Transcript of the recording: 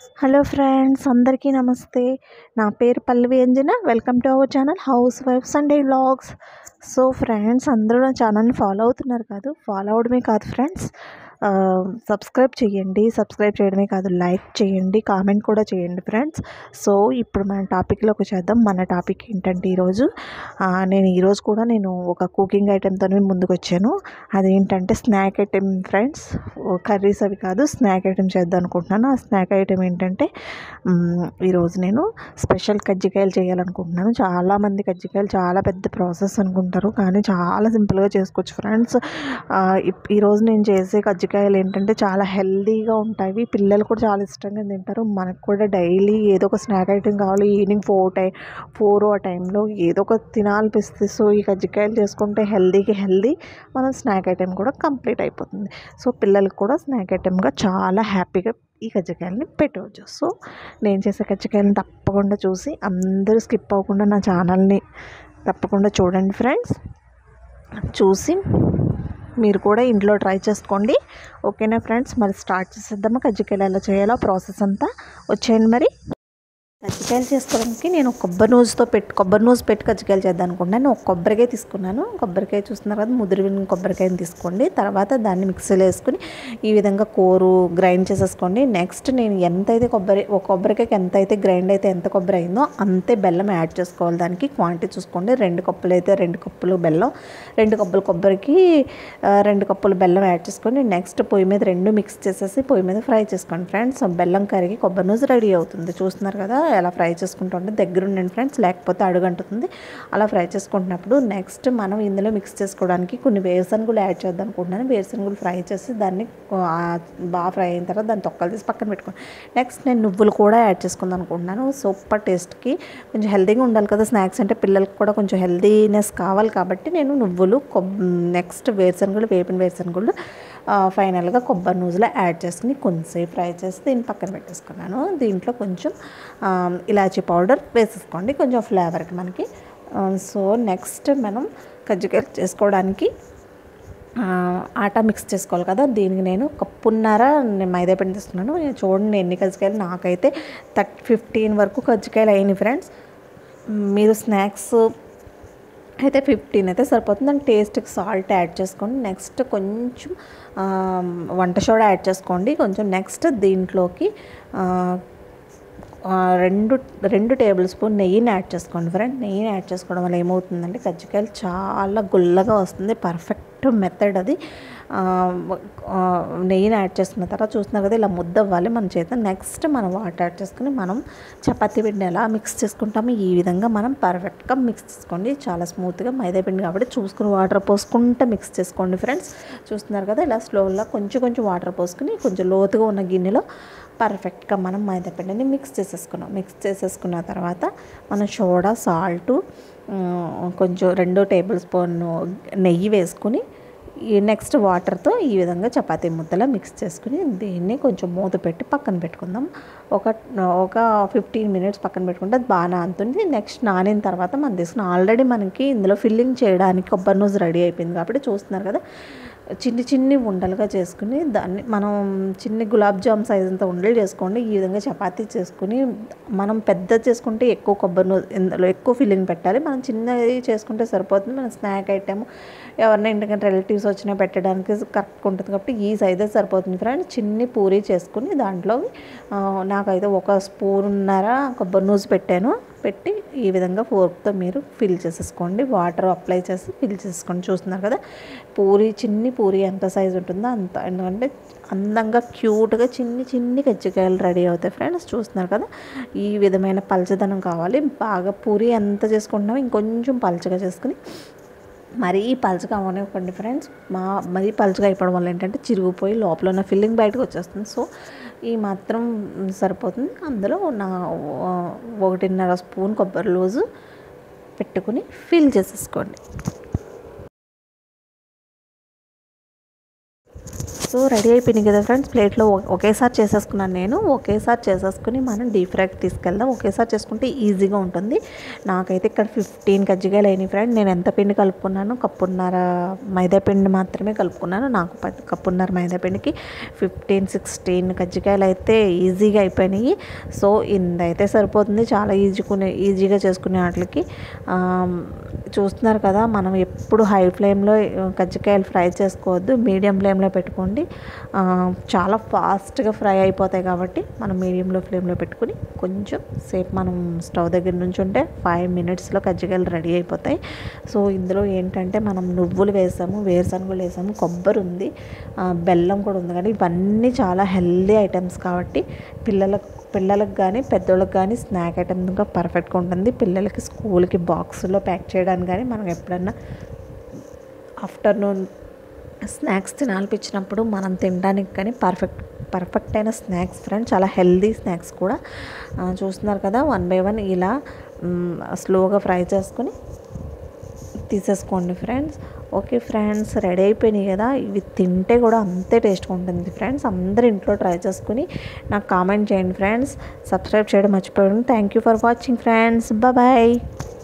hello friends అందరికీ నమస్తే నా పేరు Pallavi Anjana welcome to our channel housewife Sunday vlogs so friends అందరూ నా ఛానల్ని ఫాలో అవుతున్నారు కాదు ఫాలో అవడమే కాదు ఫ్రెండ్స్ సబ్స్క్రైబ్ చేయండి సబ్స్క్రైబ్ చేయడమే కాదు లైక్ చేయండి కామెంట్ కూడా చేయండి ఫ్రెండ్స్ సో ఇప్పుడు మన టాపిక్లోకి చేద్దాం మన టాపిక్ ఏంటంటే ఈరోజు ఆ, నేను ఈరోజు కూడా నేను ఒక కుకింగ్ ఐటెంతో ముందుకు వచ్చాను అదేంటంటే స్నాక్ ఐటెం ఫ్రెండ్స్ కర్రీస్ అవి కాదు స్నాక్ ఐటెం చేద్దాం అనుకుంటున్నాను ఆ స్నాక్ ఐటెం ఏంటంటే మ్, ఈరోజు నేను స్పెషల్ కజ్జికాయలు చేయాలనుకుంటున్నాను చాలామంది కజ్జికాయలు చాలా పెద్ద ప్రాసెస్ అనుకుంటారు కానీ చాలా సింపుల్గా చేసుకోవచ్చు ఫ్రెండ్స్ ఈరోజు నేను చేసే కజ్జికాయలు ఏంటంటే చాలా హెల్దీగా ఉంటాయి పిల్లలు కూడా చాలా ఇష్టంగా తింటారు మనకు కూడా డైలీ ఏదో ఒక స్నాక్ ఐటెం కావాలి ఈవినింగ్ ఫోర్ టైం ఫోర్ ఆ టైంలో ఏదో ఒక తినాలనిపిస్తుంది సో ఈ కజ్జికాయలు చేసుకుంటే హెల్దీకి హెల్దీ మన స్నాక్ ఐటెం కూడా కంప్లీట్ అయిపోతుంది సో పిల్లలకు కూడా స్నాక్ ఐటెంగా చాలా హ్యాపీగా ఈ కజ్జికాయలని పెట్టవచ్చు సో నేను చేసే కజ్జికాయలను తప్పకుండా చూసి అందరూ స్కిప్ అవ్వకుండా నా ఛానల్ని తప్పకుండా చూడండి ఫ్రెండ్స్ చూసి మీరు కూడా ఇంట్లో ట్రై చేసుకోండి ఓకేనా ఫ్రెండ్స్ మరి స్టార్ట్ చేసేద్దామా కజ్జికాయలు ఎలా చేయాలో ప్రాసెస్ అంతా వచ్చేయండి మరి కజ్జికాయలు చేసుకోవడానికి నేను కొబ్బరి నూజుతో పెట్టి కొబ్బరి నూజు పెట్టి కజ్జికాయలు చేద్దాం అనుకుంటున్నాను నేను ఒక కొబ్బరికాయ తీసుకున్నాను కొబ్బరికాయ చూస్తున్నారు కదా ముదిరిన కొబ్బరికాయని తీసుకోండి తర్వాత దాన్ని మిక్సీలో వేసుకుని ఈ విధంగా కోరు గ్రైండ్ చేసేసుకోండి నెక్స్ట్ నేను ఎంత అయితే కొబ్బరి ఒక కొబ్బరికాయకి ఎంత అయితే గ్రైండ్ అయితే ఎంత కొబ్బరి అయిందో అంతే బెల్లం యాడ్ చేసుకోవాలి దానికి క్వాంటిటీ చూసుకోండి రెండు కప్పులు అయితే రెండు కప్పులు బెల్లం రెండు కప్పులు కొబ్బరికి ఆ, రెండు కప్పులు బెల్లం యాడ్ చేసుకోండి నెక్స్ట్ పొయ్యి మీద రెండు మిక్స్ చేసేసి పొయ్యి మీద ఫ్రై చేసుకోండి ఫ్రెండ్స్ బెల్లం కరిగి కొబ్బరి నూజు రెడీ అవుతుంది చూస్తున్నారు కదా ఎలా ఫ్రై చేసుకుంటుంటే దగ్గర ఉండండి ఫ్రెండ్స్ లేకపోతే అడుగంటుతుంది అలా ఫ్రై చేసుకుంటున్నప్పుడు నెక్స్ట్ మనం ఇందులో మిక్స్ చేసుకోవడానికి కొన్ని వేరుశనగులు యాడ్ చేద్దాం అనుకుంటున్నాను వేరుశనగులు ఫ్రై చేసి దాన్ని ఆ, బాగా ఫ్రై అయిన తర్వాత దాన్ని తొక్కలు తీసి పక్కన పెట్టుకోండి నెక్స్ట్ నేను నువ్వులు కూడా యాడ్ చేసుకుందాం అనుకుంటున్నాను సూపర్ టేస్ట్కి కొంచెం హెల్తీగా ఉండాలి కదా స్నాక్స్ అంటే పిల్లలకు కూడా కొంచెం హెల్తీనెస్ కావాలి కాబట్టి నేను నువ్వులు కొబ్ నెక్స్ట్ వేరుశనగులు వేపిన వేరుశనగులు ఫైనల్గా కొబ్బరి నూజులో యాడ్ చేసుకుని కొంచెంసేపు ఫ్రై చేసి దీన్ని పక్కన పెట్టేసుకున్నాను దీంట్లో కొంచెం ఆ, ఇలాచీ పౌడర్ వేసేసుకోండి కొంచెం ఫ్లేవర్కి మనకి ఆ, సో నెక్స్ట్ మనం కజ్జికాయలు చేసుకోవడానికి ఆ, ఆటా మిక్స్ చేసుకోవాలి కదా దీనికి నేను కప్పున్నర నేను మైదా పిండి తీసుకున్నాను నేను చూడండి ఎన్ని కజ్జికాయలు నాకైతే థర్టీ ఫిఫ్టీన్ వరకు కజ్జికాయలు అయినాయి ఫ్రెండ్స్ మీరు స్నాక్స్ అయితే ఫిఫ్టీన్ అయితే సరిపోతుంది దాని టేస్ట్కి సాల్ట్ యాడ్ చేసుకోండి నెక్స్ట్ కొంచెం ఆ, వంట సోడా యాడ్ చేసుకోండి కొంచెం నెక్స్ట్ దీంట్లోకి ఆ, ఆ, రెండు రెండు టేబుల్ స్పూన్ నెయ్యిని యాడ్ చేసుకోండి ఫ్రెండ్ నెయ్యిని యాడ్ చేసుకోవడం వల్ల ఏమవుతుందంటే కజ్జికాయలు చాలా గుల్లగా వస్తుంది పర్ఫెక్ట్ మెథడ్ అది ఆ, ఆ, నెయ్యిని యాడ్ చేసుకున్న తర్వాత చూస్తున్నారు కదా ఇలా ముద్ద అవ్వాలి మన చేత నెక్స్ట్ మనం వాటర్ యాడ్ చేసుకుని మనం చపాతీ పిండిని ఎలా మిక్స్ చేసుకుంటామో ఈ విధంగా మనం పర్ఫెక్ట్గా మిక్స్ చేసుకోండి చాలా స్మూత్గా మైదా పిండి కాబట్టి చూసుకుని వాటర్ పోసుకుంటూ మిక్స్ చేసుకోండి ఫ్రెండ్స్ చూస్తున్నారు కదా ఇలా స్లోగా కొంచెం కొంచెం వాటర్ పోసుకుని కొంచెం లోతుగా ఉన్న గిన్నెలో పర్ఫెక్ట్గా మనం మైదా పిండిని మిక్స్ చేసేసుకున్నాం మిక్స్ చేసేసుకున్న తర్వాత మనం సోడా సాల్ట్ కొంచెం రెండు టేబుల్ స్పూన్ నెయ్యి వేసుకుని ఈ నెక్స్ట్ వాటర్తో ఈ విధంగా చపాతీ ముద్దలా మిక్స్ చేసుకుని దీన్ని కొంచెం మూత పెట్టి పక్కన పెట్టుకుందాం ఒక ఒక ఫిఫ్టీన్ మినిట్స్ పక్కన పెట్టుకుంటే అది బాగా నానుతుంది నెక్స్ట్ నానిన తర్వాత మనం తీసుకుని ఆల్రెడీ మనకి ఇందులో ఫిల్లింగ్ చేయడానికి కొబ్బరి నూజు రెడీ అయిపోయింది కాబట్టి చూస్తున్నారు కదా చిన్ని చిన్ని ఉండలుగా చేసుకుని దాన్ని మనం చిన్ని గులాబ్ జామ్ సైజ్ అంత ఉండలు చేసుకోండి ఈ విధంగా చపాతీ చేసుకుని మనం పెద్ద చేసుకుంటే ఎక్కువ కొబ్బరి నూనె ఇందులో ఎక్కువ ఫిల్లింగ్ పెట్టాలి మనం చిన్నది చేసుకుంటే సరిపోతుంది మన స్నాక్ ఐటమ్ ఎవరైనా ఇంటికంటే రిలేటివ్స్ వచ్చినా పెట్టడానికి కరెక్ట్గా ఉంటుంది కాబట్టి ఈ సైజే సరిపోతుంది ఫ్రెండ్స్ చిన్ని పూరి చేసుకుని దాంట్లో ఆ, నాకైతే ఒక స్పూన్నర కొబ్బరి నూజు పెట్టాను పెట్టి ఈ విధంగా ఫోర్క్తో మీరు ఫిల్ చేసేసుకోండి వాటర్ అప్లై చేసి ఫిల్ చేసుకోండి చూస్తున్నారు కదా పూరి చిన్ని పూరి ఎంత సైజు ఉంటుందో అంత ఎందుకంటే అందంగా క్యూట్గా చిన్ని చిన్ని కజ్జికాయలు రెడీ అవుతాయి ఫ్రెండ్స్ చూస్తున్నారు కదా ఈ విధమైన పలచదనం కావాలి బాగా పూరి ఎంత చేసుకుంటున్నామో ఇంకొంచెం పలచగా చేసుకుని మరీ పలచగా అవ్వనివ్వకండి ఫ్రెండ్స్ మా మరీ పలచగా అయిపోవడం వల్ల ఏంటంటే చిరిగిపోయి లోపల ఉన్న ఫిల్లింగ్ బయటకు వచ్చేస్తుంది సో ఈ మాత్రం సరిపోతుంది అందులో నా ఒకటిన్నర స్పూన్ కొబ్బరి లూజు పెట్టుకుని ఫిల్ చేసేసుకోండి సో రెడీ అయిపోయినాయి కదా ఫ్రెండ్స్ ప్లేట్లో ఒ- ఒకేసారి చేసేసుకున్నాను నేను ఒకేసారి చేసేసుకుని మనం డీప్ ఫ్రైకి తీసుకెళ్దాం ఒకేసారి చేసుకుంటే ఈజీగా ఉంటుంది నాకైతే ఇక్కడ ఫిఫ్టీన్ కజ్జికాయలు అయినాయి ఫ్రెండ్ నేను ఎంత పిండి కలుపుకున్నాను కప్పున్నర మైదా పిండి మాత్రమే కలుపుకున్నాను నాకు ప- కప్పున్నర మైదా పిండికి ఫిఫ్టీన్ సిక్స్టీన్ కజ్జికాయలు అయితే ఈజీగా అయిపోయినాయి సో ఇందైతే సరిపోతుంది చాలా ఈజీకునే ఈజీగా చేసుకునే వాటికి ఆమ్, చూస్తున్నారు కదా మనం ఎప్పుడు హై ఫ్లేమ్లో కజ్జికాయలు ఫ్రై చేసుకోవద్దు మీడియం ఫ్లేమ్లో పెట్టుకోండి ఆ, చాలా ఫాస్ట్గా ఫ్రై అయిపోతాయి కాబట్టి మనం మీడియంలో ఫ్లేమ్లో పెట్టుకుని కొంచెం సేపు మనం స్టవ్ దగ్గర నుంచి ఉంటే ఫైవ్ మినిట్స్లో కజ్జికాయలు రెడీ అయిపోతాయి సో ఇందులో ఏంటంటే మనం నువ్వులు వేసాము వేరుశనగలు వేసాము కొబ్బరి ఉంది ఆ, బెల్లం కూడా ఉంది కానీ ఇవన్నీ చాలా హెల్దీ ఐటమ్స్ కాబట్టి పిల్లలకు పిల్లలకు కానీ పెద్దోళ్ళకి కానీ స్నాక్ ఐటమ్గా పర్ఫెక్ట్గా ఉంటుంది పిల్లలకి స్కూల్కి బాక్స్లో ప్యాక్ చేయడానికి కానీ మనం ఎప్పుడన్నా ఆఫ్టర్నూన్ స్నాక్స్ తినాలనిపించినప్పుడు మనం తినడానికి కానీ పర్ఫెక్ట్ పర్ఫెక్ట్ అయిన స్నాక్స్ ఫ్రెండ్ చాలా హెల్దీ స్నాక్స్ కూడా ఆ, చూస్తున్నారు కదా వన్ బై వన్ ఇలా మ్, స్లోగా ఫ్రై చేసుకొని తీసేసుకోండి ఫ్రెండ్స్ ఓకే ఫ్రెండ్స్ రెడీ అయిపోయినాయి కదా ఇవి తింటే కూడా అంతే టేస్ట్గా ఉంటుంది ఫ్రెండ్స్ అందరు ఇంట్లో ట్రై చేసుకుని నాకు కామెంట్ చేయండి ఫ్రెండ్స్ సబ్స్క్రైబ్ చేయడం మర్చిపోయాను thank you for watching friends bye